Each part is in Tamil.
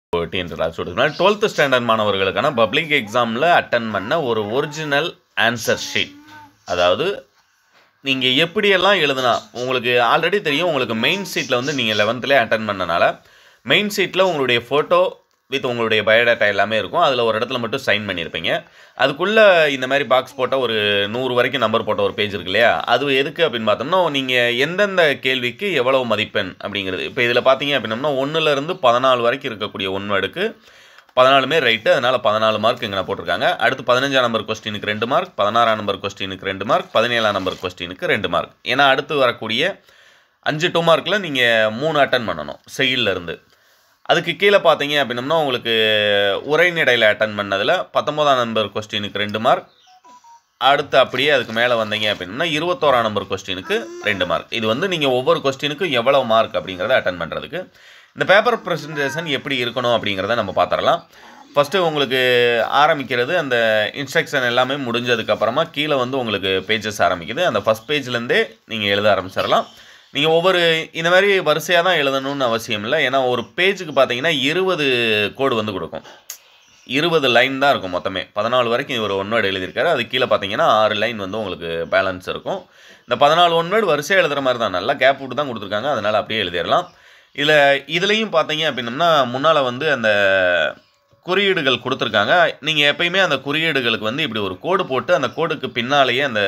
டிஎன் ஸ்டூடெண்ட்ஸ் டுவெல்த் ஸ்டாண்டர்ட் மாணவர்களுக்கான பப்ளிக் எக்ஸாமில் அட்டன் பண்ண ஒரு ஒரிஜினல் ஆன்சர் ஷீட் அதாவது நீங்கள் எப்படியெல்லாம் எழுதுனா உங்களுக்கு ஆல்ரெடி தெரியும் உங்களுக்கு மெயின் சீட்டில் வந்து நீங்கள் லெவன்த்துலேயே அட்டன் பண்ணனால மெயின் சீட்டில் உங்களுடைய ஃபோட்டோ வித் உங்களுடைய பயோடேட்டா எல்லாமே இருக்கும் அதில் ஒரு இடத்துல மட்டும் சைன் பண்ணியிருப்பீங்க அதுக்குள்ளே இந்த மாதிரி பாக்ஸ் போட்ட ஒரு நூறு வரைக்கும் நம்பர் போட்ட ஒரு பேஜ் இருக்கு இல்லையா அது எதுக்கு அப்படின்னு பார்த்தோம்னா நீங்கள் எந்தெந்த கேள்விக்கு எவ்வளவு மதிப்பெண் அப்படிங்கிறது இப்போ இதில் பார்த்தீங்க அப்படின்னம்னா ஒன்றுலேருந்து பதினாலு வரைக்கும் இருக்கக்கூடிய ஒன்வேர்டுக்கு பதினாலுமே ரைட்டு அதனால் பதினாலு மார்க் இங்கே போட்டிருக்காங்க அடுத்து பதினஞ்சாம் நம்பர் கொஸ்டினுக்கு ரெண்டு மார்க் பதினாறாம் நம்பர் கொஸ்டினுக்கு ரெண்டு மார்க் பதினேழாம் நம்பர் கொஸ்டினுக்கு ரெண்டு மார்க் ஏன்னா அடுத்து வரக்கூடிய அஞ்சு டூ மார்க்கில் நீங்கள் மூணு அட்டன் பண்ணணும் செயல்ல இருந்து அதுக்கு கீழே பார்த்தீங்க அப்படின்னம்னா உங்களுக்கு உரைநடையில் அட்டன் பண்ணதில் பத்தொம்போதாம் நம்பர் கொஸ்டினுக்கு ரெண்டு மார்க் அடுத்து அப்படியே அதுக்கு மேலே வந்தீங்க அப்படின்னா இருபத்தோராம் நம்பர் கொஸ்டினுக்கு ரெண்டு மார்க் இது வந்து நீங்கள் ஒவ்வொரு கொஸ்டினுக்கும் எவ்வளோ மார்க் அப்படிங்கிறத அட்டன் பண்ணுறதுக்கு இந்த பேப்பர் ப்ரெசன்டேஷன் எப்படி இருக்கணும் அப்படிங்கிறத நம்ம பார்த்துடலாம் ஃபஸ்ட்டு உங்களுக்கு ஆரம்பிக்கிறது அந்த இன்ஸ்ட்ரக்ஷன் எல்லாமே முடிஞ்சதுக்கப்புறமா கீழே வந்து உங்களுக்கு பேஜஸ் ஆரம்பிக்குது அந்த ஃபஸ்ட் பேஜ்லேருந்தே நீங்கள் எழுத ஆரம்பிச்சிடலாம் நீங்கள் ஒவ்வொரு இந்த மாதிரி வரிசையாக தான் எழுதணும்னு அவசியம் இல்லை ஏன்னா ஒரு பேஜுக்கு பார்த்தீங்கன்னா இருபது கோடு வந்து கொடுக்கும் இருபது லைன் தான் இருக்கும் மொத்தமே பதினாலு வரைக்கும் இவர் ஒன் வேர்டு எழுதியிருக்காரு அது கீழே பார்த்தீங்கன்னா ஆறு லைன் வந்து உங்களுக்கு பேலன்ஸ் இருக்கும் இந்த பதினாலு ஒன் வேர்டு வரிசையாக எழுதுகிற மாதிரி தான் நல்லா கேப் விட்டு தான் கொடுத்துருக்காங்க அதனால் அப்படியே எழுதிடலாம் இதில் இதுலேயும் பார்த்தீங்க அப்படின்னம்னா முன்னால் வந்து அந்த குறியீடுகள் கொடுத்துருக்காங்க நீங்கள் எப்பயுமே அந்த குறியீடுகளுக்கு வந்து இப்படி ஒரு கோடு போட்டு அந்த கோடுக்கு பின்னாலேயே அந்த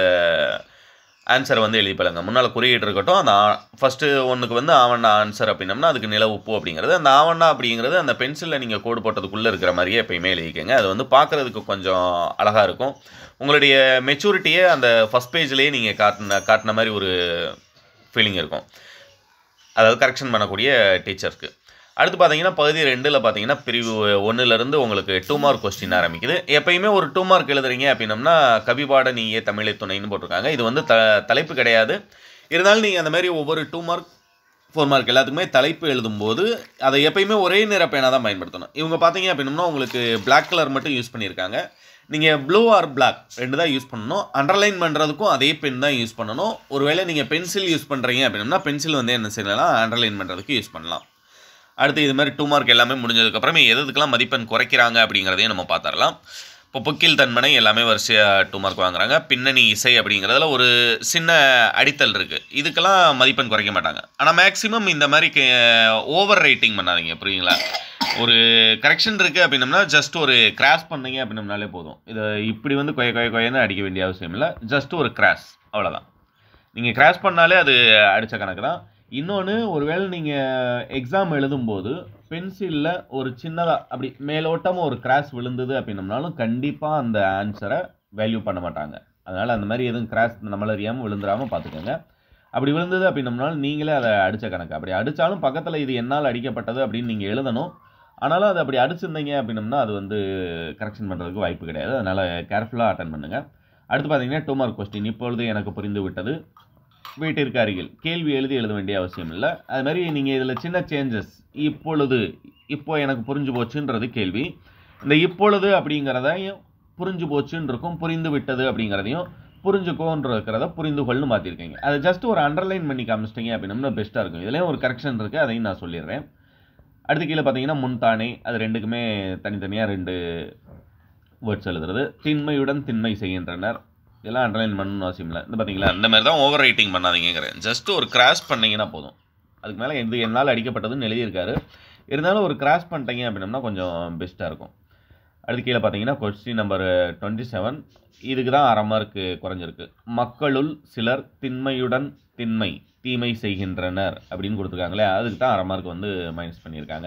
ஆன்சரை வந்து எழுதி பழங்க முன்னால் குறியீடு இருக்கட்டும் அந்த ஃபஸ்ட்டு ஒன்றுக்கு வந்து ஆவண்ணா ஆன்சர் அப்படின்னம்னா அதுக்கு நில உப்பு அப்படிங்கிறது அந்த ஆவண்ணா அப்படிங்கிறது அந்த பென்சிலில் நீங்கள் கோடு போட்டதுக்குள்ளே இருக்கிற மாதிரியே எப்பயுமே எழுதிக்கங்க அது வந்து பார்க்குறதுக்கு கொஞ்சம் அழகாக இருக்கும் உங்களுடைய மெச்சூரிட்டியே அந்த ஃபஸ்ட் பேஜ்லேயே நீங்கள் காட்டின காட்டின மாதிரி ஒரு ஃபீலிங் இருக்கும் அதாவது கரெக்ஷன் பண்ணக்கூடிய டீச்சர்ஸ்க்கு அடுத்து பார்த்தீங்கன்னா பகுதி ரெண்டில் பார்த்தீங்கன்னா பிரிவு ஒன்றுலேருந்து உங்களுக்கு டூ மார்க் கொஸ்டின் ஆரம்பிக்குது எப்பயுமே ஒரு டூ மார்க் எழுதுறீங்க அப்படின்னம்னா கவிபாட நீயே தமிழை துணைன்னு போட்டிருக்காங்க இது வந்து த தலைப்பு கிடையாது இருந்தாலும் நீங்கள் அந்த மாதிரி ஒவ்வொரு டூ மார்க் ஃபோர் மார்க் எல்லாத்துக்குமே தலைப்பு எழுதும்போது அதை எப்பயுமே ஒரே நிற பேனாக தான் பயன்படுத்தணும் இவங்க பார்த்தீங்க அப்படின்னம்னா உங்களுக்கு பிளாக் கலர் மட்டும் யூஸ் பண்ணியிருக்காங்க நீங்கள் ப்ளூ ஆர் பிளாக் ரெண்டு தான் யூஸ் பண்ணணும் அண்டர்லைன் பண்ணுறதுக்கும் அதே பென் தான் யூஸ் பண்ணணும் ஒருவேளை நீங்கள் பென்சில் யூஸ் பண்ணுறீங்க அப்படின்னா பென்சில் வந்து என்ன செய்யலாம் அண்டர்லைன் பண்ணுறதுக்கு யூஸ் பண்ணலாம் அடுத்து இது மாதிரி டூ மார்க் எல்லாமே முடிஞ்சதுக்கப்புறமே எதுக்கெல்லாம் மதிப்பெண் குறைக்கிறாங்க அப்படிங்கிறதையும் நம்ம பார்த்துடலாம் இப்போ பொக்கில் தன்மனை எல்லாமே வரிசையாக டூ மார்க் வாங்குறாங்க பின்னணி இசை அப்படிங்கிறதுல ஒரு சின்ன அடித்தல் இருக்குது இதுக்கெல்லாம் மதிப்பெண் குறைக்க மாட்டாங்க ஆனால் மேக்ஸிமம் இந்த மாதிரி ஓவர் ரைட்டிங் பண்ணாதீங்க புரியுங்களா ஒரு கரெக்ஷன் இருக்குது அப்படின்னம்னா ஜஸ்ட் ஒரு கிராஸ் பண்ணீங்க அப்படின்னம்னாலே போதும் இதை இப்படி வந்து கொய கொய கொயன்னு அடிக்க வேண்டிய அவசியம் இல்லை ஜஸ்ட் ஒரு கிராஸ் அவ்வளோதான் நீங்கள் கிராஸ் பண்ணாலே அது அடித்த கணக்கு தான் இன்னொன்று ஒருவேளை நீங்கள் எக்ஸாம் எழுதும்போது பென்சிலில் ஒரு சின்னதாக அப்படி மேலோட்டமாக ஒரு கிராஸ் விழுந்தது அப்படின்னம்னாலும் கண்டிப்பாக அந்த ஆன்சரை வேல்யூ பண்ண மாட்டாங்க அதனால் அந்த மாதிரி எதுவும் கிராஸ் நம்மள அறியாமல் விழுந்துடாமல் பார்த்துக்கோங்க அப்படி விழுந்தது அப்படின்னம்னாலும் நீங்களே அதை அடித்த கணக்கு அப்படி அடித்தாலும் பக்கத்தில் இது என்னால் அடிக்கப்பட்டது அப்படின்னு நீங்கள் எழுதணும் ஆனாலும் அது அப்படி அடிச்சிருந்தீங்க அப்படின்னம்னா அது வந்து கரெக்ஷன் பண்ணுறதுக்கு வாய்ப்பு கிடையாது அதனால் கேர்ஃபுல்லாக அட்டன் பண்ணுங்கள் அடுத்து பார்த்தீங்கன்னா டூ மார்க் கொஸ்டின் இப்பொழுது எனக்கு புரிந்து விட்டது வீட்டிற்கு அருகில் கேள்வி எழுதி எழுத வேண்டிய அவசியம் இல்லை அது மாதிரி நீங்கள் இதில் சின்ன சேஞ்சஸ் இப்பொழுது இப்போ எனக்கு புரிஞ்சு போச்சுன்றது கேள்வி இந்த இப்பொழுது அப்படிங்கிறதையும் புரிஞ்சு போச்சுன்னு இருக்கும் புரிந்து விட்டது அப்படிங்கிறதையும் புரிஞ்சுக்கோன்ற இருக்கிறத புரிந்து கொள்னு மாற்றிருக்கீங்க அதை ஜஸ்ட் ஒரு அண்டர்லைன் பண்ணி காமிச்சிட்டிங்க அப்படின்னா பெஸ்ட்டாக இருக்கும் இதுலேயும் ஒரு கரெக்ஷன் இருக்குது அதையும் நான் சொல்லிடுறேன் அடுத்து கீழே பார்த்தீங்கன்னா முன்தானே அது ரெண்டுக்குமே தனித்தனியாக ரெண்டு வேர்ட்ஸ் எழுதுறது திண்மையுடன் திண்மை செய்கின்றனர் இதெல்லாம் அண்டர்லைன் பண்ணணும்னு அவசியம் இல்லை இந்த பார்த்தீங்களா இந்த மாதிரி தான் ஓவர் ரைட்டிங் பண்ணாதீங்கிறேன் ஜஸ்ட் ஒரு கிராஸ் பண்ணிங்கன்னா போதும் அதுக்கு மேலே எது என்னால் அடிக்கப்பட்டதுன்னு எழுதியிருக்காரு இருந்தாலும் ஒரு கிராஸ் பண்ணிட்டீங்க அப்படின்னம்னா கொஞ்சம் பெஸ்ட்டாக இருக்கும் அடுத்து கீழே பார்த்தீங்கன்னா கொஸ்டின் நம்பர் டுவெண்ட்டி செவன் இதுக்கு தான் அரை மார்க்கு குறைஞ்சிருக்கு மக்களுள் சிலர் திண்மையுடன் திண்மை தீமை செய்கின்றனர் அப்படின்னு கொடுத்துருக்காங்களே அதுக்கு தான் அரை மார்க் வந்து மைனஸ் பண்ணியிருக்காங்க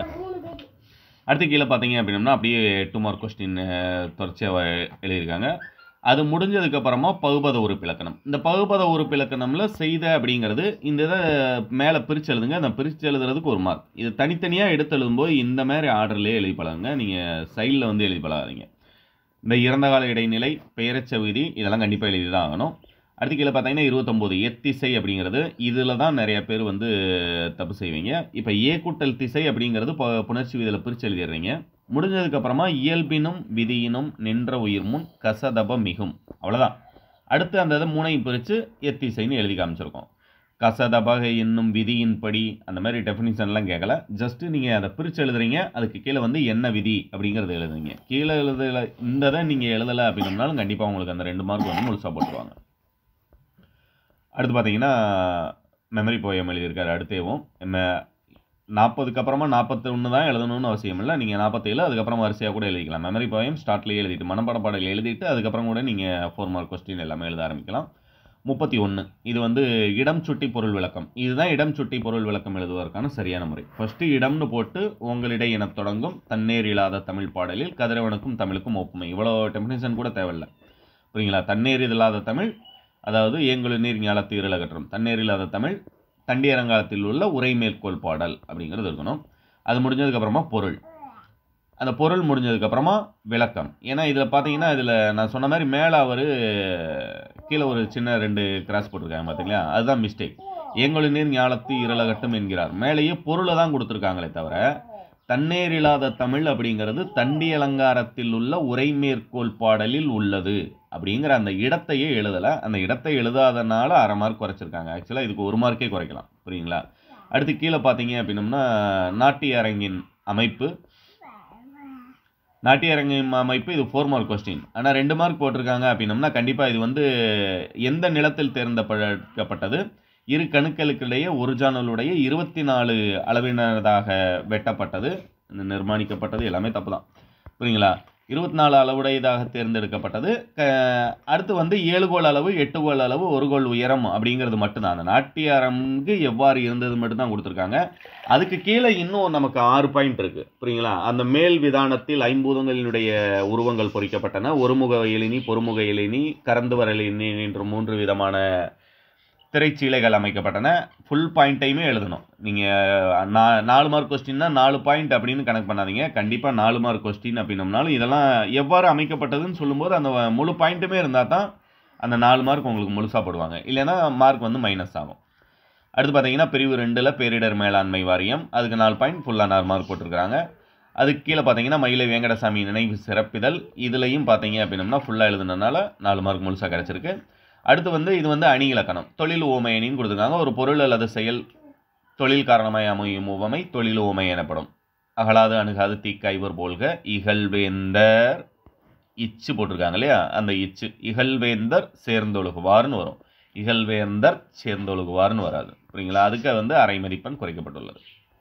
அடுத்து கீழே பார்த்தீங்க அப்படின்னம்னா அப்படியே டூ மார்க் கொஸ்டின் தொடர்ச்சியாக எழுதியிருக்காங்க அது முடிஞ்சதுக்கப்புறமா பகுபத உறுப்பிலக்கணம் இந்த பகுபத உறுப்பிலக்கணமில் செய்த அப்படிங்கிறது இந்த இதை மேலே பிரித்து எழுதுங்க அந்த பிரித்து எழுதுறதுக்கு ஒரு மார்க் இது தனித்தனியாக எடுத்து எழுதும்போது இந்த மாதிரி ஆர்டர்லேயே எழுதி பழகுங்க நீங்கள் சைடில் வந்து எழுதி பழகாதீங்க இந்த இறந்த கால இடைநிலை பெயரச்சவிதி இதெல்லாம் கண்டிப்பாக எழுதி தான் ஆகணும் அடுத்து கீழே பார்த்தீங்கன்னா இருபத்தொம்போது எத்திசை அப்படிங்கிறது இதில் தான் நிறைய பேர் வந்து தப்பு செய்வீங்க இப்போ ஏ கூட்டல் திசை அப்படிங்கிறது இப்போ புணர்ச்சி விதியில் பிரித்து எழுதிடுறீங்க முடிஞ்சதுக்கப்புறமா இயல்பினும் விதியினும் நின்ற உயிர் முன் கசதப மிகும் அவ்வளோதான் அடுத்து அந்த இதை மூணையும் பிரித்து எத்திசைன்னு எழுதி காமிச்சிருக்கோம் கசதபக என்னும் விதியின்படி அந்த மாதிரி டெஃபினிஷன்லாம் கேட்கல ஜஸ்ட்டு நீங்கள் அதை பிரித்து எழுதுறீங்க அதுக்கு கீழே வந்து என்ன விதி அப்படிங்கிறத எழுதுறீங்க கீழே எழுதல இந்த இதை நீங்கள் எழுதலை அப்படின்னாலும் கண்டிப்பாக உங்களுக்கு அந்த ரெண்டு மார்க் வந்து முழுசாக போட்டுருவாங்க அடுத்து பார்த்தீங்கன்னா மெமரி போயம் எழுதியிருக்காரு அடுத்தேவும் நம்ம நாற்பதுக்கு அப்புறமா நாற்பத்தி ஒன்று தான் எழுதணும்னு அவசியம் இல்லை நீங்கள் நாற்பத்தேழு அதுக்கப்புறம் வரிசையாக கூட எழுதிக்கலாம் மெமரி போயம் ஸ்டார்ட்லேயே எழுதிட்டு மனப்பாட பாடல் எழுதிட்டு அதுக்கப்புறம் கூட நீங்கள் ஃபோர் மார்க் கொஸ்டின் எல்லாமே எழுத ஆரம்பிக்கலாம் முப்பத்தி ஒன்று இது வந்து இடம் சுட்டி பொருள் விளக்கம் இதுதான் இடம் சுட்டி பொருள் விளக்கம் எழுதுவதற்கான சரியான முறை ஃபஸ்ட்டு இடம்னு போட்டு உங்களிடை எனத் தொடங்கும் தன்னேர் இல்லாத தமிழ் பாடலில் கதிரவனுக்கும் தமிழுக்கும் ஒப்புமை இவ்வளோ டெஃபினேஷன் கூட தேவையில்லை புரியுங்களா தண்ணீர் இல்லாத தமிழ் அதாவது ஏங்குழு நீர் ஞாலத்து இருளகற்றும் தண்ணீர் இல்லாத தமிழ் தண்டியரங்காலத்தில் உள்ள உரை மேற்கோள் பாடல் அப்படிங்கிறது இருக்கணும் அது முடிஞ்சதுக்கப்புறமா பொருள் அந்த பொருள் முடிஞ்சதுக்கப்புறமா விளக்கம் ஏன்னா இதில் பார்த்தீங்கன்னா இதில் நான் சொன்ன மாதிரி மேலே அவர் கீழே ஒரு சின்ன ரெண்டு கிராஸ் போட்டிருக்காங்க பார்த்தீங்களா அதுதான் மிஸ்டேக் ஏங்குழு நீர் ஞாலத்து இருளகட்டும் என்கிறார் மேலேயே பொருளை தான் கொடுத்துருக்காங்களே தவிர தன்னேர் இல்லாத தமிழ் அப்படிங்கிறது தண்டி அலங்காரத்தில் உள்ள உரை மேற்கோள் பாடலில் உள்ளது அப்படிங்கிற அந்த இடத்தையே எழுதலை அந்த இடத்தை எழுதாதனால அரை மார்க் குறைச்சிருக்காங்க ஆக்சுவலாக இதுக்கு ஒரு மார்க்கே குறைக்கலாம் புரியுங்களா அடுத்து கீழே பார்த்தீங்க அப்படின்னம்னா நாட்டிய அரங்கின் அமைப்பு நாட்டிய அரங்கின் அமைப்பு இது ஃபோர் மார்க் கொஸ்டின் ஆனால் ரெண்டு மார்க் போட்டிருக்காங்க அப்படின்னம்னா கண்டிப்பாக இது வந்து எந்த நிலத்தில் தேர்ந்தெடுக்கப்பட்டது இரு கணுக்களுக்கிடையே ஒரு ஜானலுடைய இருபத்தி நாலு அளவினதாக வெட்டப்பட்டது இந்த நிர்மாணிக்கப்பட்டது எல்லாமே தப்பு தான் புரியுங்களா இருபத்தி நாலு அளவுடையதாக தேர்ந்தெடுக்கப்பட்டது க அடுத்து வந்து ஏழு கோல் அளவு எட்டு கோல் அளவு ஒரு கோல் உயரம் அப்படிங்கிறது மட்டும்தான் அந்த நாட்டிய அரங்கு எவ்வாறு இருந்தது மட்டும்தான் கொடுத்துருக்காங்க அதுக்கு கீழே இன்னும் நமக்கு ஆறு பாயிண்ட் இருக்குது புரியுங்களா அந்த மேல் விதானத்தில் ஐம்பூதங்களினுடைய உருவங்கள் பொறிக்கப்பட்டன ஒருமுக எழினி பொறுமுக எழினி கறந்துவர் எழினி என்ற மூன்று விதமான திரைச்சீலைகள் அமைக்கப்பட்டன ஃபுல் பாயிண்ட்டையுமே எழுதணும் நீங்கள் நா நாலு மார்க் கொஸ்டின்னா நாலு பாயிண்ட் அப்படின்னு கணக்கு பண்ணாதீங்க கண்டிப்பாக நாலு மார்க் கொஸ்டின் அப்படின்னம்னாலும் இதெல்லாம் எவ்வாறு அமைக்கப்பட்டதுன்னு சொல்லும்போது அந்த முழு பாயிண்ட்டுமே இருந்தால் தான் அந்த நாலு மார்க் உங்களுக்கு முழுசாக போடுவாங்க இல்லைன்னா மார்க் வந்து மைனஸ் ஆகும் அடுத்து பார்த்தீங்கன்னா பிரிவு ரெண்டில் பேரிடர் மேலாண்மை வாரியம் அதுக்கு நாலு பாயிண்ட் ஃபுல்லாக நாலு மார்க் போட்டிருக்கிறாங்க அதுக்கு கீழே பார்த்தீங்கன்னா மயிலை வெங்கடசாமி நினைவு சிறப்பிதழ் இதுலையும் பார்த்தீங்க அப்படின்னம்னா ஃபுல்லாக எழுதுனதுனால நாலு மார்க் முழுசாக கிடச்சிருக்கு அடுத்து வந்து இது வந்து அணி இலக்கணம் தொழில் ஓமையணின்னு கொடுத்துருக்காங்க ஒரு பொருள் அல்லது செயல் தொழில் காரணமாய் அமையும் உவமை தொழில் ஓமை எனப்படும் அகலாது அணுகாது தீக்காய்வர் போல்க இகழ்வேந்தர் இச்சு போட்டிருக்காங்க இல்லையா அந்த இச்சு இகழ்வேந்தர் சேர்ந்தொழுகுவார்னு வரும் இகழ்வேந்தர் சேர்ந்தொழுகுவார்னு வராது புரியுங்களா அதுக்கு வந்து அரை மதிப்பெண் குறைக்கப்பட்டுள்ளது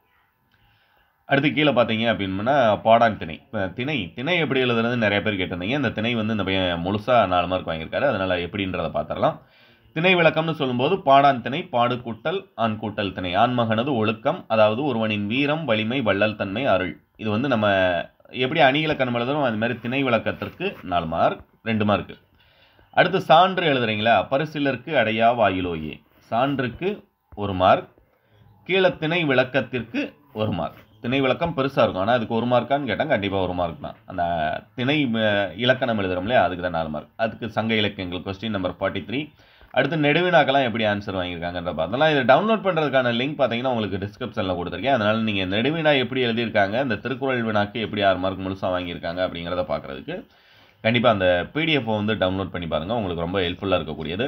அடுத்து கீழே பார்த்தீங்க அப்படின்னா பாடான் திணை இப்போ திணை திணை எப்படி எழுதுறது நிறைய பேர் கேட்டிருந்தீங்க இந்த திணை வந்து இந்த பையன் முழுசாக நாலு மார்க் வாங்கியிருக்காரு அதனால் எப்படின்றத பார்த்துடலாம் திணை விளக்கம்னு சொல்லும்போது பாடான் திணை பாடு கூட்டல் ஆண் கூட்டல் திணை ஆண்மகனது ஒழுக்கம் அதாவது ஒருவனின் வீரம் வலிமை வள்ளல் தன்மை அருள் இது வந்து நம்ம எப்படி அணி இலக்கணம் எழுதுறோம் அது மாதிரி திணை விளக்கத்திற்கு நாலு மார்க் ரெண்டு மார்க்கு அடுத்து சான்று எழுதுறீங்களா பரிசிலருக்கு அடையா வாயிலோயே சான்றுக்கு ஒரு மார்க் கீழே திணை விளக்கத்திற்கு ஒரு மார்க் திணை விளக்கம் பெருசாக இருக்கும் ஆனால் அதுக்கு ஒரு மார்க்கான்னு கேட்டால் கண்டிப்பாக ஒரு மார்க் தான் அந்த திணை அஹ், இலக்கணம் எழுதுறோம் இல்லையா அதுக்கு தான் நாலு மார்க் அதுக்கு சங்க இலக்கியங்கள் கொஸ்டின் நம்பர் ஃபார்ட்டி த்ரீ அடுத்து நெடுவினாக்கெல்லாம் எப்படி ஆன்சர் வாங்கியிருக்காங்கன்ற பார்த்தலாம் இதை டவுன்லோட் பண்ணுறதுக்கான லிங்க் பார்த்தீங்கன்னா உங்களுக்கு டிஸ்கிரிப்ஷனில் கொடுத்துருக்கேன் அதனால் நீங்கள் நெடுவினா எப்படி எழுதியிருக்காங்க இந்த திருக்குறள் வினாக்கு எப்படி ஆறு மார்க் முழுசாக வாங்கியிருக்காங்க அப்படிங்கிறத பார்க்குறதுக்கு கண்டிப்பாக அந்த பிடிஎஃப் வந்து டவுன்லோட் பண்ணி பாருங்கள் உங்களுக்கு ரொம்ப ஹெல்ப்ஃபுல்லாக இருக்கக்கூடியது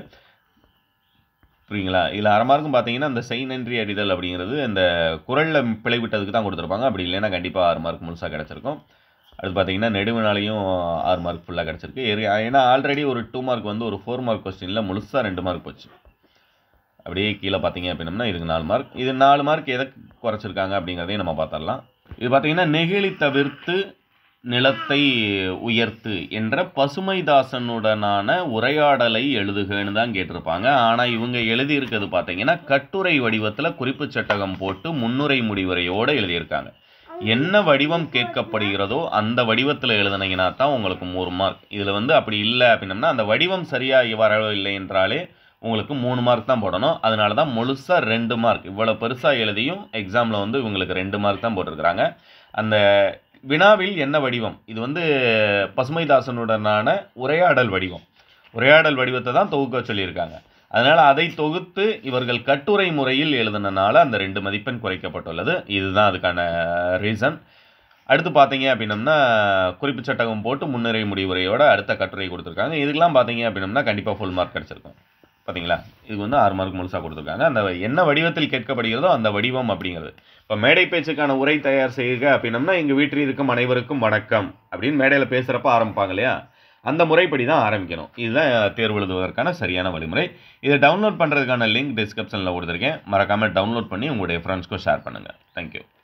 புரியுங்களா இதில் அரை மார்க்கும் பார்த்தீங்கன்னா இந்த செய் நன்றி அடிதல் அப்படிங்கிறது இந்த குரலில் பிழை விட்டதுக்கு தான் கொடுத்துருப்பாங்க அப்படி இல்லைன்னா கண்டிப்பாக ஆறு மார்க் முழுசாக கிடச்சிருக்கும் அடுத்து பார்த்தீங்கன்னா நெடுவினாலையும் ஆறு மார்க் ஃபுல்லாக கிடச்சிருக்கு ஏறி- ஏன்னா ஆல்ரெடி ஒரு டூ மார்க் வந்து ஒரு ஃபோர் மார்க் கொஸ்டினில் முழுசாக ரெண்டு மார்க் போச்சு அப்படியே கீழே பார்த்தீங்க அப்படின்னம்னா இதுக்கு நாலு மார்க் இது நாலு மார்க் எதை குறைச்சிருக்காங்க அப்படிங்கிறதையும் நம்ம பார்த்துடலாம் இது பார்த்தீங்கன்னா நெகிழி தவிர்த்து நிலத்தை உயர்த்து என்ற பசுமைதாசனுடனான உரையாடலை எழுதுகன்னு தான் கேட்டிருப்பாங்க ஆனால் இவங்க எழுதியிருக்கிறது பார்த்தீங்கன்னா கட்டுரை வடிவத்தில் குறிப்பு சட்டகம் போட்டு முன்னுரை முடிவுரையோடு எழுதியிருக்காங்க என்ன வடிவம் கேட்கப்படுகிறதோ அந்த வடிவத்தில் எழுதுனீங்கன்னா தான் உங்களுக்கு மூணு மார்க் இதில் வந்து அப்படி இல்லை அப்படின்னம்னா அந்த வடிவம் சரியாக வரவில்லை என்றாலே உங்களுக்கு மூணு மார்க் தான் போடணும் அதனால தான் முழுசாக ரெண்டு மார்க் இவ்வளோ பெருசாக எழுதியும் எக்ஸாமில் வந்து இவங்களுக்கு ரெண்டு மார்க் தான் போட்டிருக்கிறாங்க அந்த வினாவில் என்ன வடிவம் இது வந்து பசுமைதாசனுடனான உரையாடல் வடிவம் உரையாடல் வடிவத்தை தான் தொகுக்க சொல்லியிருக்காங்க அதனால் அதை தொகுத்து இவர்கள் கட்டுரை முறையில் எழுதுனனால அந்த ரெண்டு மதிப்பெண் குறைக்கப்பட்டுள்ளது இதுதான் அதுக்கான ரீசன் அடுத்து பார்த்தீங்க அப்படின்னம்னா குறிப்பு சட்டகம் போட்டு முன்னுரை முடிவுரையோட அடுத்த கட்டுரை கொடுத்துருக்காங்க இதுக்கெல்லாம் பார்த்தீங்க அப்படின்னம்னா கண்டிப்பாக ஃபுல் மார்க் கிடச்சிருக்கும் பார்த்தீங்களா இது வந்து ஆறு மார்க் முழுசாக கொடுத்துருக்காங்க அந்த என்ன வடிவத்தில் கேட்கப்படுகிறதோ அந்த வடிவம் அப்படிங்கிறது இப்போ மேடை பேச்சுக்கான உரை தயார் செய்க அப்படின்னம்னா எங்கள் வீட்டில் இருக்கும் அனைவருக்கும் வணக்கம் அப்படின்னு மேடையில் பேசுகிறப்ப ஆரம்பிப்பாங்க இல்லையா அந்த முறைப்படி தான் ஆரம்பிக்கணும் இதுதான் தேர்வு எழுதுவதற்கான சரியான வழிமுறை இதை டவுன்லோட் பண்ணுறதுக்கான லிங்க் டிஸ்கிரிப்ஷனில் கொடுத்துருக்கேன் மறக்காமல் டவுன்லோட் பண்ணி உங்களுடைய ஃப்ரெண்ட்ஸ்க்கும் ஷேர் பண்ணுங்கள் தேங்க்யூ